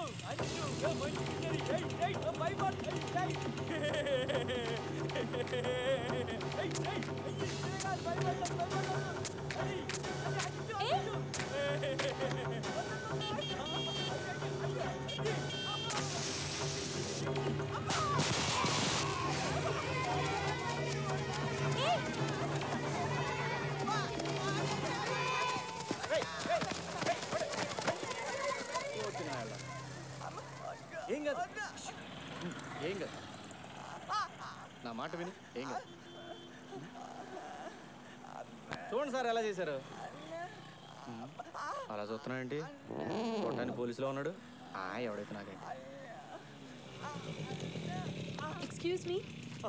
ఏం కాదు ఏం కాదు నా మాట విని ఏం కాదు చూడండి సార్ ఎలా చేశారు అలా చూస్తున్నాడండి చూడటానికి పోలీసులో ఉన్నాడు ఆ ఎవడైతే నాకేంటి ఎక్స్క్యూజ్ మీ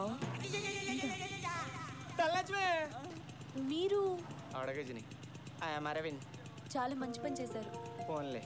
తల్లచ్మే మీరు అడగజని ఆయా అరవింద్ చాలా మంచి పని చేశారు ఫోన్లే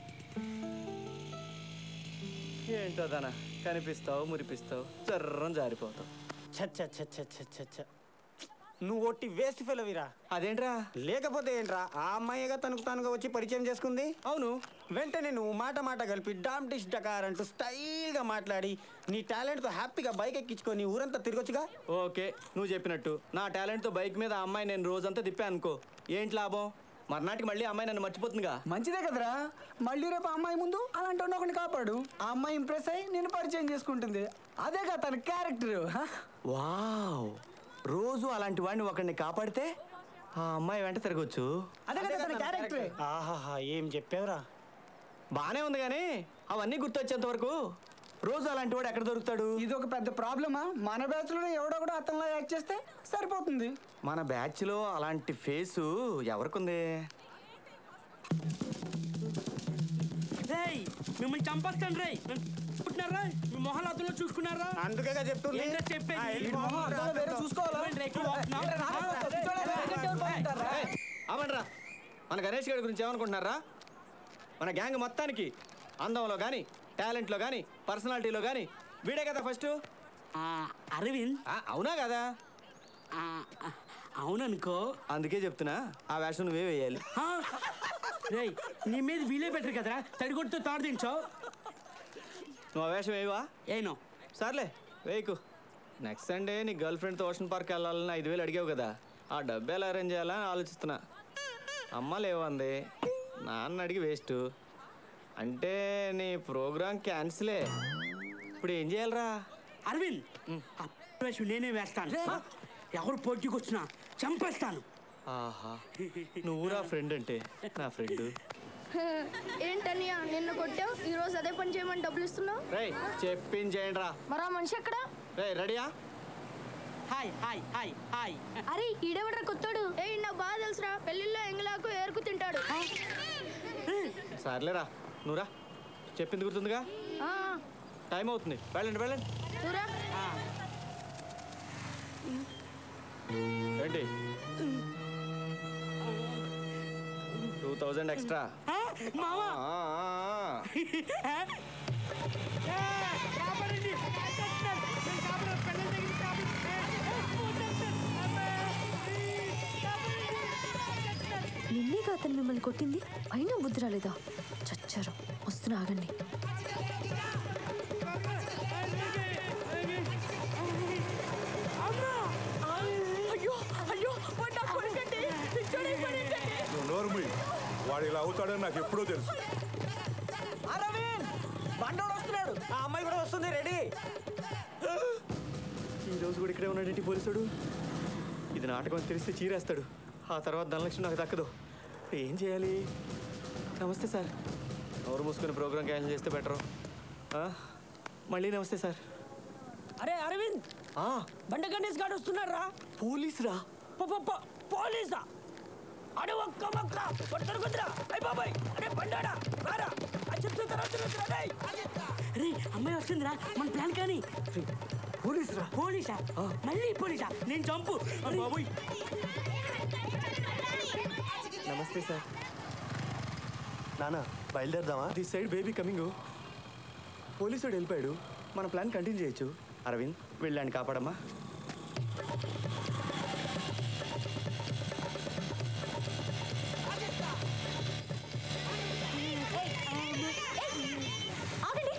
ఏంటో దానా కనిపిస్తావు మురిపిస్తావు చర్రం జారిపోతావు చచ్చ చచ్చ చచ్చ చ నువ్వు ఒట్టి వేస్ట్ ఫెలవిరా అదేంట్రా లేకపోతే ఏంట్రా ఆ అమ్మాయిగా తనకు తానుగా వచ్చి పరిచయం చేసుకుంది అవును వెంటనే నువ్వు మాట మాట కలిపి డామ్ డిష్ డకార్ అంటూ స్టైల్గా మాట్లాడి నీ టాలెంట్తో హ్యాపీగా బైక్ ఎక్కించుకొని ఊరంతా తిరగొచ్చుగా ఓకే నువ్వు చెప్పినట్టు నా టాలెంట్తో బైక్ మీద ఆ అమ్మాయి నేను రోజంతా తిప్పా అనుకో ఏంటి లాభం మర్నాటికి మళ్ళీ ఆ అమ్మాయి నన్ను మర్చిపోతుందిగా మంచిదే కదరా మళ్ళీ రేపు ఆ అమ్మాయి ముందు అలాంటి ఒకరిని కాపాడు ఆ అమ్మాయి ఇంప్రెస్ అయ్యి నేను పరిచయం చేసుకుంటుంది అదేగా తన క్యారెక్టర్ వావ్ రోజు అలాంటి వాడిని ఒకరిని కాపాడితే ఆ అమ్మాయి వెంట తిరగొచ్చు అదే కదా తన క్యారెక్టర్ ఆహాహా ఏం చెప్పావురా బానే ఉంది కానీ అవన్నీ గుర్తొచ్చేంత వరకు రోజు అలాంటి వాడు ఎక్కడ దొరుకుతాడు ఇది ఒక పెద్ద ప్రాబ్లమా మన బ్యాచ్ లో ఎవడో కూడా అతనిలా యాక్ట్ చేస్తే సరిపోతుంది మన బ్యాచ్లో అలాంటి ఫేసు ఎవరికుంది రేయ్ మిమ్మల్ని చంపేస్తాను రేయ్ పుట్టినారా మీ మొహాలు అతను చూసుకున్నారా అందుకే చెప్పు ఏంటో చెప్పేది? వెళ్ళి వీడి మొహం అద్దంలో వేరే చూసుకోవాలా? ఏంటి రా ఎక్కువ వాగుతున్నావ్? ఏంట్రా నాన్న వస్తా, కూర్చోండి. ఏయ్, అవ్వండ్రా మన గణేష్ గారి గురించి ఏమనుకుంటున్నారా మన గ్యాంగ్ మొత్తానికి అందంలో కానీ టాలెంట్లో కానీ పర్సనాలిటీలో కానీ వీడే కదా ఫస్ట్ ఆ, అరవింద్ అవునా కదా ఆ, ఆ, అవుననుకో అందుకే చెప్తున్నా ఆ వేషం నువ్వే వేయాలి ఆ, రేయ్ నీ మీద వీలే బెటర్ కదరా తడిగొట్టుతో తాడు దించావు నువ్వు ఆ వేషం వేయవా ఏనో సర్లే వేయకు నెక్స్ట్ సండే నీ గర్ల్ ఫ్రెండ్తో ఓషన్ పార్క్ వెళ్ళాలని ఐదు వేలు అడిగావు కదా ఆ డబ్బు ఎలా అరేంజ్ చేయాలని ఆలోచిస్తున్నా అమ్మ లేవంది నాన్న అడిగి వేస్ట్ అంటే నీ ప్రోగ్రామ్ క్యాన్సిలే ఇప్పుడు ఏం చేయాలరా అరవింద్ ఆ వేషం నేనే వేస్తాను ఎవరు పోటీకి వచ్చినా చంపేస్తాను ఆహా నువ్వు నా ఫ్రెండ్ అంటే నా ఫ్రెండ్ ఏంటన్నయ్య నిన్న కొట్టావు ఈ రోజు అదే పని చేయమని డబ్బులు ఇస్తున్నావు రేయ్ చెప్పించేయండి రా మరో మనిషి ఎక్కడ రే రెడీయా హాయ్ హాయ్ హాయ్ హాయ్ అరే ఈడెవడ్రా కొత్తాడు ఏ నాకు బాగా తెలుసురా పెళ్లిలో ఎంగలాకు ఏరుకు తింటాడు సర్లేరా నువ్వురా చెప్పింది గుర్తుందిగా ఆ, టైం అవుతుంది వెళ్ళండి వెళ్ళండి చూరా ఏంటి టూ థౌజండ్ ఎక్స్ట్రా ఆ, మావా ఆ? ఏ, కాపాడండి వచ్చేస్తున్నారు. నేను కాపాడాలి. పిల్లల దగ్గరికి కాపాడు. ఏ, ఏ, వచ్చేస్తున్నారు. అమ్మా. ఈ, కాపాడండి. వచ్చేస్తున్నారు. నిన్నేగా అతను మిమ్మల్ని కొట్టింది అయినా బుద్ధి రాలేదా చచ్చారు వస్తున్నా ఆగండి అయ్యో అయ్యో వాడు నా కొడుకండి పిచ్చోడైపోయాడండి. నువ్వు నోరుమి వాడు ఇలా అవుతాడని నాకు ఎప్పుడూ తెలుసు అరవింద్ బండోడు వస్తున్నాడు ఆ అమ్మాయి కూడా వస్తుంది రెడీ ఈ రోజు కూడా ఇక్కడే ఉన్నాడేంటి పోలీసుడు ఇది నాటకం అని తెలిస్తే చీరేస్తాడు ఆ తర్వాత ధనలక్ష్మి నాకు దక్కదు ఏం చేయాలి నమస్తే సార్ ఎవరు మూసుకుని ప్రోగ్రామ్ క్యాన్సిల్ చేస్తే బెటరు మళ్ళీ నమస్తే సార్ అరే అరవింద్ ఆ, బండ గణేష్ గారు వస్తున్నాడు రా పోలీస్ రా పోలీసా అడే ఒక్క మొక్క పట్టుకుని కుదిరా అయ్యి బాబాయ్ అరే బండాడా రారా అచ్చి తర్వాత అరే అమ్మాయి వస్తుందిరా మన ప్లాన్ కానీ పోలీస్ రా పోలీసా మళ్ళీ పోలీసా నేను చంపు బాబోయ్ నమస్తే సార్ నాన్న బయలుదేరదామా దిస్ సైడ్ బేబీ కమింగ్ పోలీసుడు వెళ్ళిపోయాడు మన ప్లాన్ కంటిన్యూ చేయొచ్చు అరవింద్ వెళ్ళండి కాపాడమ్మా ఆగండి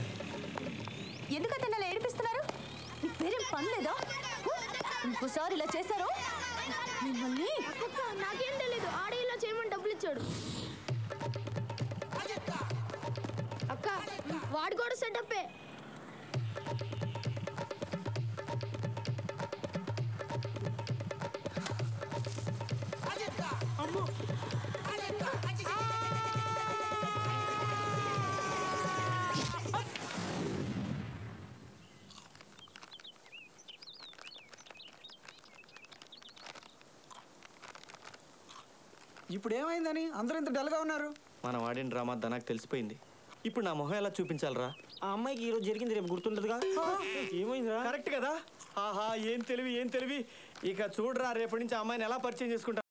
ఎందుకు అతను అలా ఏడిపిస్తున్నారు మీకు వేరేం పని లేదా ఇంకోసారి ఇలా చేశారు మిమ్మల్ని అక్క నాకేం తెలీదు ఆడే ఇలా చేయమని డబ్బులు ఇచ్చాడు అక్క వాడు కూడా సెటప్పే ఇప్పుడు ఏమైందని అందరూ ఇంత డల్గా ఉన్నారు మన వాడిన డ్రామా ధనాకు తెలిసిపోయింది ఇప్పుడు నా మొహం ఎలా చూపించాలరా ఆ అమ్మాయికి ఈరోజు జరిగింది రేపు గుర్తుండదుగా ఏమైందిరా కరెక్ట్ కదా ఆహా ఏం తెలివి ఏం తెలివి ఇక చూడరా రేపటి నుంచి ఆ అమ్మాయిని ఎలా పరిచయం చేసుకుంటా